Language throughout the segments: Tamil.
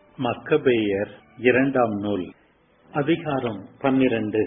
மக்கபேயர் இரண்டாம் நூல் அதிகாரம் பன்னிரண்டு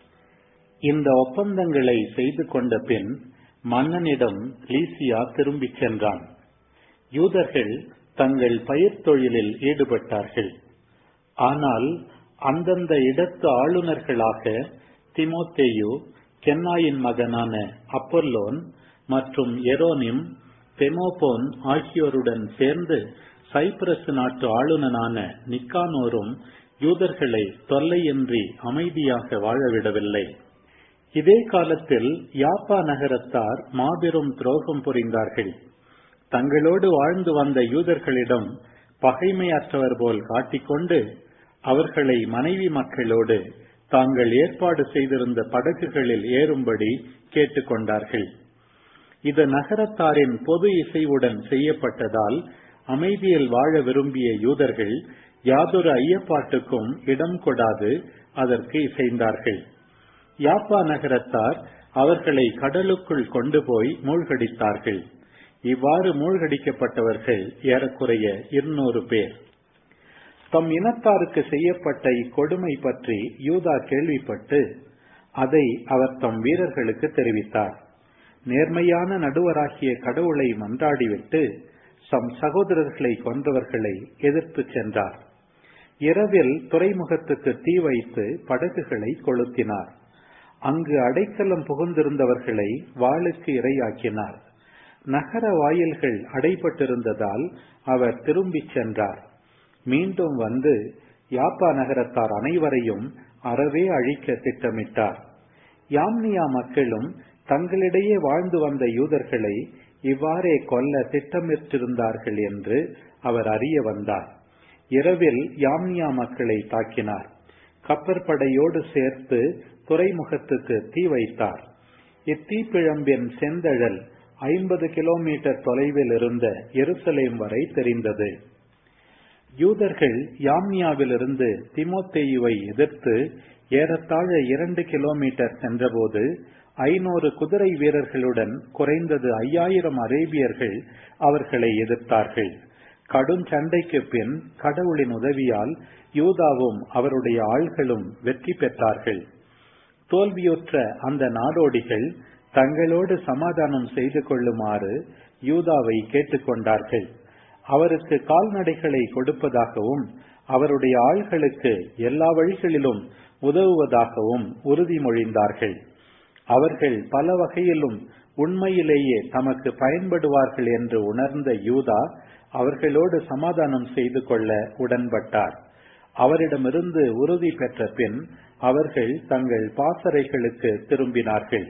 இந்த ஒப்பந்தங்களை செய்து கொண்ட பின் மன்னனிடம் லீசியா திரும்பிச் சென்றான் யூதர்கள் தங்கள் பயிர் தொழிலில் ஈடுபட்டார்கள் ஆனால் அந்தந்த இடத்து ஆளுநர்களாக திமோத்தேயு கென்னாயின் மகனான அப்பொல்லோன் மற்றும் எரோனிம் தெமோபோன் ஆகியோருடன் சேர்ந்து சைப்ரஸ் நாட்டு ஆளுநனான நிக்கானோரும் யூதர்களை தொல்லையின்றி அமைதியாக வாழவிடவில்லை இதே காலத்தில் யாப்பா நகரத்தார் மாபெரும் துரோகம் புரிந்தார்கள் தங்களோடு வாழ்ந்து வந்த யூதர்களிடம் பகைமையற்றவர் போல் காட்டிக்கொண்டு அவர்களை மனைவி மக்களோடு தாங்கள் ஏற்பாடு செய்திருந்த படகுகளில் ஏறும்படி கேட்டுக்கொண்டார்கள் இது நகரத்தாரின் பொது இசைவுடன் செய்யப்பட்டதால் அமைதியில் வாழ விரும்பிய யூதர்கள் யாதொரு ஐயப்பாட்டுக்கும் இடம் கொடாது அதற்கு இசைந்தார்கள் யாப்பா நகரத்தார் அவர்களை கடலுக்குள் கொண்டு போய் மூழ்கடித்தார்கள் இவ்வாறு மூழ்கடிக்கப்பட்டவர்கள் ஏறக்குறைய இருநூறு பேர் தம் இனத்தாருக்கு செய்யப்பட்ட இக்கொடுமை பற்றி யூதா கேள்விப்பட்டு அதை அவர் தம் வீரர்களுக்கு தெரிவித்தார் நேர்மையான நடுவராகிய கடவுளை மன்றாடிவிட்டு சம் சகோதரர்களை கொன்றவர்களை எதிர்த்து சென்றார் இரவில் துறைமுகத்துக்கு தீ வைத்து படகுகளை கொளுத்தினார் அங்கு அடைக்கலம் புகுந்திருந்தவர்களை வாளுக்கு இரையாக்கினார் நகர வாயில்கள் அடைபட்டிருந்ததால் அவர் திரும்பிச் சென்றார் மீண்டும் வந்து யாப்பா நகரத்தார் அனைவரையும் அறவே அழிக்க திட்டமிட்டார் யாம்னியா மக்களும் தங்களிடையே வாழ்ந்து வந்த யூதர்களை இவ்வாறே கொல்ல திட்டமிட்டிருந்தார்கள் என்று அவர் அறிய வந்தார் இரவில் யாம்னியா மக்களை தாக்கினார் கப்பற்படையோடு சேர்த்து துறைமுகத்துக்கு தீ வைத்தார் இத்தீப்பிழம்பின் செந்தழல் ஐம்பது கிலோமீட்டர் தொலைவில் இருந்த எருசலேம் வரை தெரிந்தது யூதர்கள் யாம்னியாவிலிருந்து திமோத்தேயுவை எதிர்த்து ஏறத்தாழ இரண்டு கிலோமீட்டர் சென்றபோது ஐநூறு குதிரை வீரர்களுடன் குறைந்தது ஐயாயிரம் அரேபியர்கள் அவர்களை எதிர்த்தார்கள் கடும் சண்டைக்கு பின் கடவுளின் உதவியால் யூதாவும் அவருடைய ஆள்களும் வெற்றி பெற்றார்கள் தோல்வியுற்ற அந்த நாடோடிகள் தங்களோடு சமாதானம் செய்து கொள்ளுமாறு யூதாவை கேட்டுக்கொண்டார்கள் அவருக்கு கால்நடைகளை கொடுப்பதாகவும் அவருடைய ஆள்களுக்கு எல்லா வழிகளிலும் உதவுவதாகவும் உறுதிமொழிந்தார்கள் அவர்கள் பல வகையிலும் உண்மையிலேயே தமக்கு பயன்படுவார்கள் என்று உணர்ந்த யூதா அவர்களோடு சமாதானம் செய்து கொள்ள உடன்பட்டார் அவரிடமிருந்து உறுதி பெற்ற பின் அவர்கள் தங்கள் பாசறைகளுக்கு திரும்பினார்கள்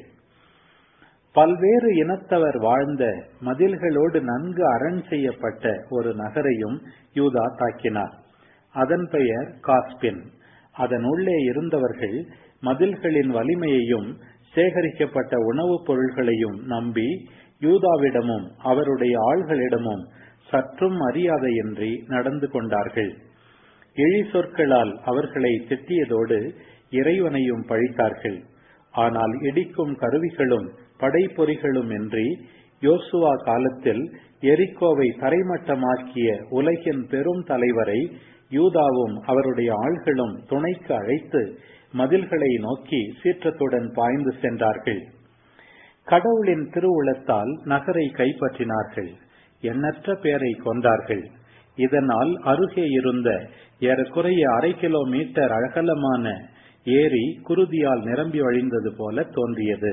பல்வேறு இனத்தவர் வாழ்ந்த மதில்களோடு நன்கு அரண் செய்யப்பட்ட ஒரு நகரையும் யூதா தாக்கினார் அதன் பெயர் காஸ்பின் அதன் உள்ளே இருந்தவர்கள் மதில்களின் வலிமையையும் சேகரிக்கப்பட்ட உணவுப் பொருள்களையும் நம்பி யூதாவிடமும் அவருடைய ஆள்களிடமும் சற்றும் மரியாதையின்றி நடந்து கொண்டார்கள் இழி சொற்களால் அவர்களை திட்டியதோடு இறைவனையும் பழித்தார்கள் ஆனால் இடிக்கும் கருவிகளும் படைப்பொறிகளும் இன்றி யோசுவா காலத்தில் எரிக்கோவை தரைமட்டமாக்கிய உலகின் பெரும் தலைவரை யூதாவும் அவருடைய ஆள்களும் துணைக்கு அழைத்து மதில்களை நோக்கி சீற்றத்துடன் பாய்ந்து சென்றார்கள் கடவுளின் திருவுளத்தால் நகரை கைப்பற்றினார்கள் எண்ணற்ற பேரை கொண்டார்கள் இதனால் அருகே இருந்த ஏறக்குறைய அரை கிலோமீட்டர் அகலமான ஏரி குருதியால் நிரம்பி வழிந்தது போல தோன்றியது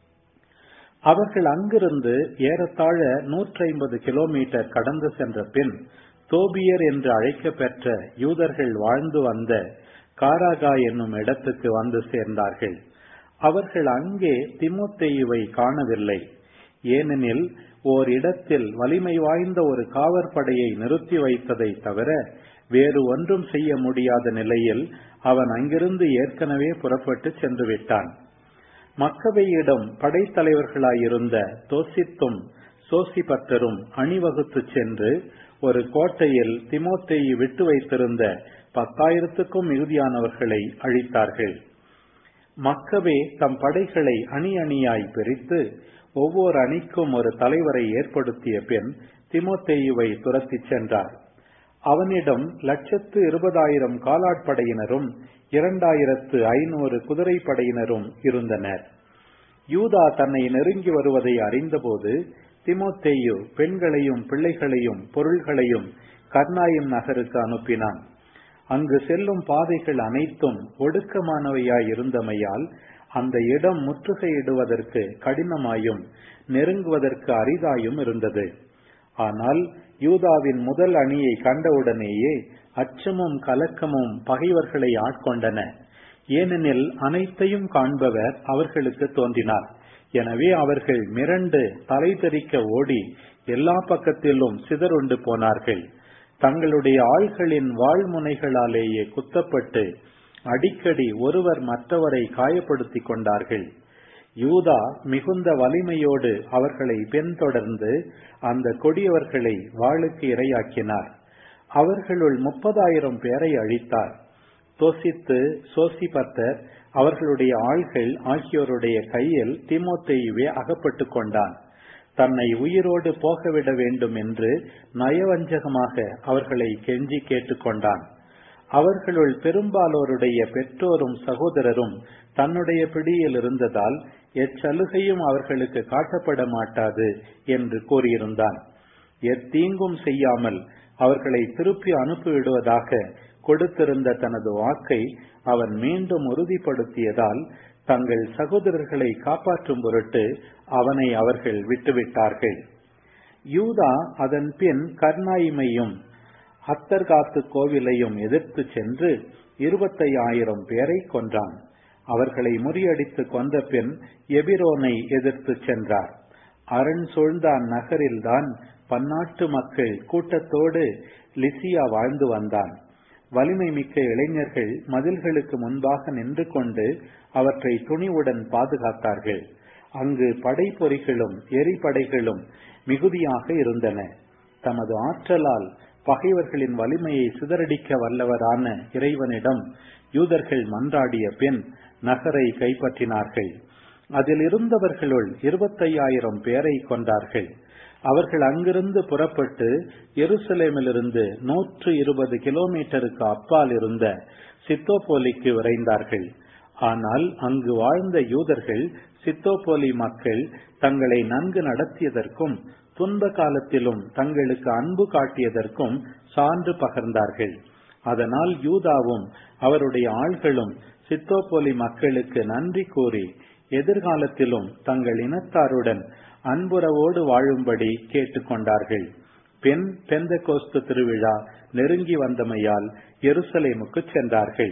அவர்கள் அங்கிருந்து ஏறத்தாழ நூற்றி ஐம்பது கிலோமீட்டர் கடந்து சென்ற பின் தோபியர் என்று அழைக்கப்பெற்ற யூதர்கள் வாழ்ந்து வந்த காராகா என்னும் இடத்துக்கு வந்து சேர்ந்தார்கள் அவர்கள் அங்கே திமுத்தேயுவை காணவில்லை ஏனெனில் ஓர் இடத்தில் வலிமை வாய்ந்த ஒரு காவற்படையை நிறுத்தி வைத்ததை தவிர வேறு ஒன்றும் செய்ய முடியாத நிலையில் அவன் அங்கிருந்து ஏற்கனவே புறப்பட்டு சென்று விட்டான் மக்கவையிடம் படைத்தலைவர்களாயிருந்த தோசித்தும் சோசிபத்தரும் அணிவகுத்து சென்று ஒரு கோட்டையில் திமோத்தேயு விட்டு வைத்திருந்த பத்தாயிரத்துக்கும் மிகுதியானவர்களை அழித்தார்கள் மக்கவே தம் படைகளை அணி அணியாய் பிரித்து ஒவ்வொரு அணிக்கும் ஒரு தலைவரை ஏற்படுத்திய பின் திமோத்தேயுவை துரத்திச் சென்றார் அவனிடம் லட்சத்து இருபதாயிரம் காலாட்படையினரும் இரண்டாயிரத்து ஐநூறு குதிரைப்படையினரும் இருந்தனர் யூதா தன்னை நெருங்கி வருவதை அறிந்தபோது திமோத்தேயு பெண்களையும் பிள்ளைகளையும் பொருள்களையும் கர்நாயின் நகருக்கு அனுப்பினான் அங்கு செல்லும் பாதைகள் அனைத்தும் ஒடுக்கமானவையாய் இருந்தமையால் அந்த இடம் முற்றுகையிடுவதற்கு கடினமாயும் நெருங்குவதற்கு அரிதாயும் இருந்தது ஆனால் யூதாவின் முதல் அணியை கண்டவுடனேயே அச்சமும் கலக்கமும் பகைவர்களை ஆட்கொண்டன ஏனெனில் அனைத்தையும் காண்பவர் அவர்களுக்கு தோன்றினார் எனவே அவர்கள் மிரண்டு தலை தெறிக்க ஓடி எல்லா பக்கத்திலும் சிதறுண்டு போனார்கள் தங்களுடைய ஆள்களின் வாழ்முனைகளாலேயே குத்தப்பட்டு அடிக்கடி ஒருவர் மற்றவரை காயப்படுத்திக் கொண்டார்கள் யூதா மிகுந்த வலிமையோடு அவர்களை பின்தொடர்ந்து அந்த கொடியவர்களை வாளுக்கு இரையாக்கினார் அவர்களுள் முப்பதாயிரம் பேரை அழித்தார் தோசித்து சோசிபத்தர் அவர்களுடைய ஆள்கள் ஆகியோருடைய கையில் திமோத்தேயுவே அகப்பட்டுக் கொண்டான் தன்னை உயிரோடு போகவிட வேண்டும் என்று நயவஞ்சகமாக அவர்களை கெஞ்சி கேட்டுக்கொண்டான் அவர்களுள் பெரும்பாலோருடைய பெற்றோரும் சகோதரரும் தன்னுடைய பிடியில் இருந்ததால் எச்சலுகையும் அவர்களுக்கு காட்டப்பட மாட்டாது என்று கூறியிருந்தான் எத்தீங்கும் செய்யாமல் அவர்களை திருப்பி அனுப்பிவிடுவதாக கொடுத்திருந்த தனது வாக்கை அவன் மீண்டும் உறுதிப்படுத்தியதால் தங்கள் சகோதரர்களை காப்பாற்றும் பொருட்டு அவனை அவர்கள் விட்டுவிட்டார்கள் யூதா அதன் பின் கர்நாயிமையும் அத்தர்காத்து கோவிலையும் எதிர்த்து சென்று இருபத்தையாயிரம் பேரை கொன்றான் அவர்களை முறியடித்து கொன்ற பின் எபிரோனை எதிர்த்து சென்றார் அரண் சூழ்ந்த அந்நகரில்தான் பன்னாட்டு மக்கள் கூட்டத்தோடு லிசியா வாழ்ந்து வந்தான் வலிமை மிக்க இளைஞர்கள் மதில்களுக்கு முன்பாக நின்று கொண்டு அவற்றை துணிவுடன் பாதுகாத்தார்கள் அங்கு படைப்பொறிகளும் எரிபடைகளும் மிகுதியாக இருந்தன தமது ஆற்றலால் பகைவர்களின் வலிமையை சிதறடிக்க வல்லவரான இறைவனிடம் யூதர்கள் மன்றாடிய பின் நகரை கைப்பற்றினார்கள் அதில் இருந்தவர்களுள் இருபத்தையாயிரம் பேரை கொண்டார்கள் அவர்கள் அங்கிருந்து புறப்பட்டு எருசலேமிலிருந்து நூற்று இருபது கிலோமீட்டருக்கு அப்பால் இருந்த சித்தோபோலிக்கு விரைந்தார்கள் ஆனால் அங்கு வாழ்ந்த யூதர்கள் சித்தோபோலி மக்கள் தங்களை நன்கு நடத்தியதற்கும் துன்ப காலத்திலும் தங்களுக்கு அன்பு காட்டியதற்கும் சான்று பகர்ந்தார்கள் அதனால் யூதாவும் அவருடைய ஆள்களும் சித்தோபோலி மக்களுக்கு நன்றி கூறி எதிர்காலத்திலும் தங்கள் இனத்தாருடன் அன்புறவோடு வாழும்படி கேட்டுக்கொண்டார்கள் பின் பெந்த கோஸ்து திருவிழா நெருங்கி வந்தமையால் எருசலேமுக்கு சென்றார்கள்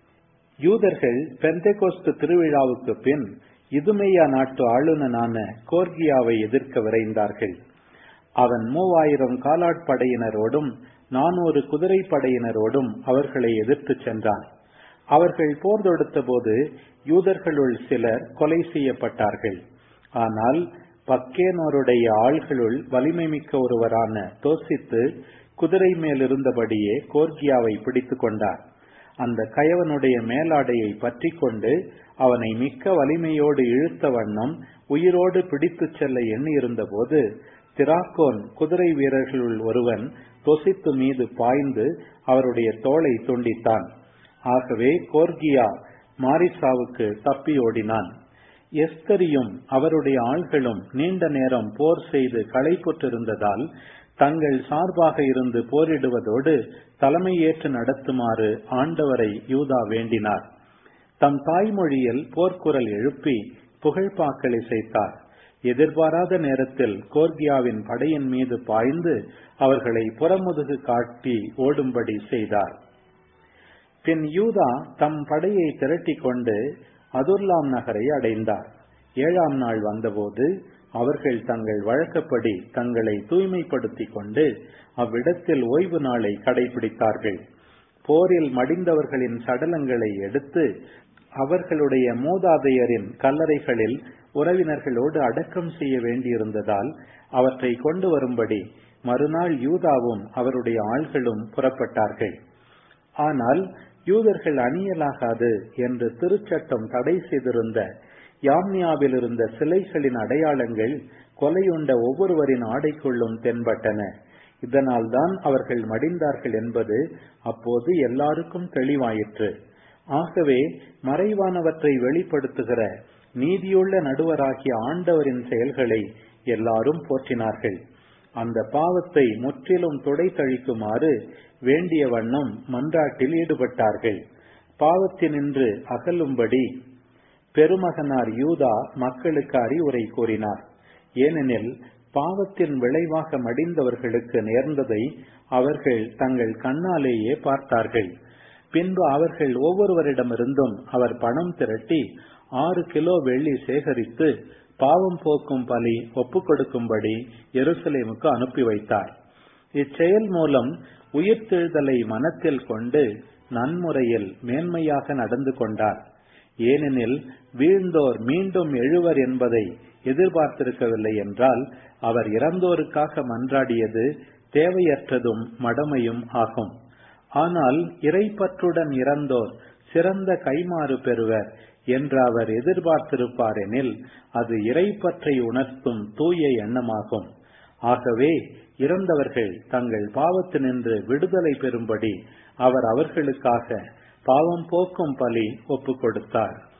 யூதர்கள் பெந்தகோஸ்து திருவிழாவுக்கு பின் இதுமையா நாட்டு ஆளுநனான கோர்கியாவை எதிர்க்க விரைந்தார்கள் அவன் மூவாயிரம் காலாட்படையினரோடும் நானூறு குதிரைப்படையினரோடும் அவர்களை எதிர்த்து சென்றான் அவர்கள் போர் தொடுத்த போது யூதர்களுள் சிலர் கொலை செய்யப்பட்டார்கள் ஆனால் பக்கேனோருடைய ஆள்களுள் வலிமை மிக்க ஒருவரான தோசித்து குதிரை மேல் இருந்தபடியே கோர்கியாவை பிடித்துக் கொண்டார் அந்த கயவனுடைய மேலாடையை பற்றி கொண்டு அவனை மிக்க வலிமையோடு இழுத்த வண்ணம் உயிரோடு பிடித்துச் செல்ல எண்ணியிருந்த போது திராக்கோன் குதிரை வீரர்களுள் ஒருவன் தொசித்து மீது பாய்ந்து அவருடைய தோளை துண்டித்தான் ஆகவே கோர்கியா மாரிசாவுக்கு தப்பி ஓடினான் எஸ்தரியும் அவருடைய ஆள்களும் நீண்ட நேரம் போர் செய்து களைப்புற்றிருந்ததால் தங்கள் சார்பாக இருந்து போரிடுவதோடு தலைமை ஏற்று நடத்துமாறு ஆண்டவரை யூதா வேண்டினார் தம் தாய்மொழியில் போர்க்குரல் எழுப்பி புகழ்பாக்கள் இசைத்தார் எதிர்பாராத நேரத்தில் கோர்கியாவின் படையின் மீது பாய்ந்து அவர்களை புறமுதுகு காட்டி ஓடும்படி செய்தார் பின் யூதா தம் படையை திரட்டிக் கொண்டு அதுர்லாம் நகரை அடைந்தார் ஏழாம் நாள் வந்தபோது அவர்கள் தங்கள் வழக்கப்படி தங்களை தூய்மைப்படுத்திக் கொண்டு அவ்விடத்தில் ஓய்வு நாளை கடைபிடித்தார்கள் போரில் மடிந்தவர்களின் சடலங்களை எடுத்து அவர்களுடைய மூதாதையரின் கல்லறைகளில் உறவினர்களோடு அடக்கம் செய்ய வேண்டியிருந்ததால் அவற்றை கொண்டு வரும்படி மறுநாள் யூதாவும் அவருடைய ஆள்களும் புறப்பட்டார்கள் ஆனால் யூதர்கள் அணியலாகாது என்று திருச்சட்டம் தடை செய்திருந்த யாம்னியாவில் இருந்த சிலைகளின் அடையாளங்கள் கொலையுண்ட ஒவ்வொருவரின் ஆடைக்குள்ளும் தென்பட்டன இதனால்தான் அவர்கள் மடிந்தார்கள் என்பது அப்போது எல்லாருக்கும் தெளிவாயிற்று ஆகவே மறைவானவற்றை வெளிப்படுத்துகிற நீதியுள்ள நடுவராகிய ஆண்டவரின் செயல்களை எல்லாரும் போற்றினார்கள் அந்த பாவத்தை முற்றிலும் துடை தழிக்குமாறு வேண்டிய வண்ணம் மன்றாட்டில் ஈடுபட்டார்கள் பாவத்தினின்று அகலும்படி பெருமகனார் யூதா மக்களுக்கு அறிவுரை கூறினார் ஏனெனில் பாவத்தின் விளைவாக மடிந்தவர்களுக்கு நேர்ந்ததை அவர்கள் தங்கள் கண்ணாலேயே பார்த்தார்கள் பின்பு அவர்கள் ஒவ்வொருவரிடமிருந்தும் அவர் பணம் திரட்டி ஆறு கிலோ வெள்ளி சேகரித்து பாவம் போக்கும் பலி ஒப்புக் கொடுக்கும்படி எருசலேமுக்கு அனுப்பி வைத்தார் இச்செயல் மூலம் உயிர்த்தெழுதலை மனத்தில் கொண்டு நன்முறையில் மேன்மையாக நடந்து கொண்டார் ஏனெனில் வீழ்ந்தோர் மீண்டும் எழுவர் என்பதை எதிர்பார்த்திருக்கவில்லை என்றால் அவர் இறந்தோருக்காக மன்றாடியது தேவையற்றதும் மடமையும் ஆகும் ஆனால் இறைப்பற்றுடன் இறந்தோர் சிறந்த கைமாறு பெறுவர் என்று அவர் எதிர்பார்த்திருப்பார் எனில் அது இறைப்பற்றை உணர்த்தும் தூய எண்ணமாகும் ஆகவே இறந்தவர்கள் தங்கள் பாவத்தினின்று விடுதலை பெறும்படி அவர் அவர்களுக்காக பாவம் போக்கும் பலி ஒப்புக் கொடுத்தார்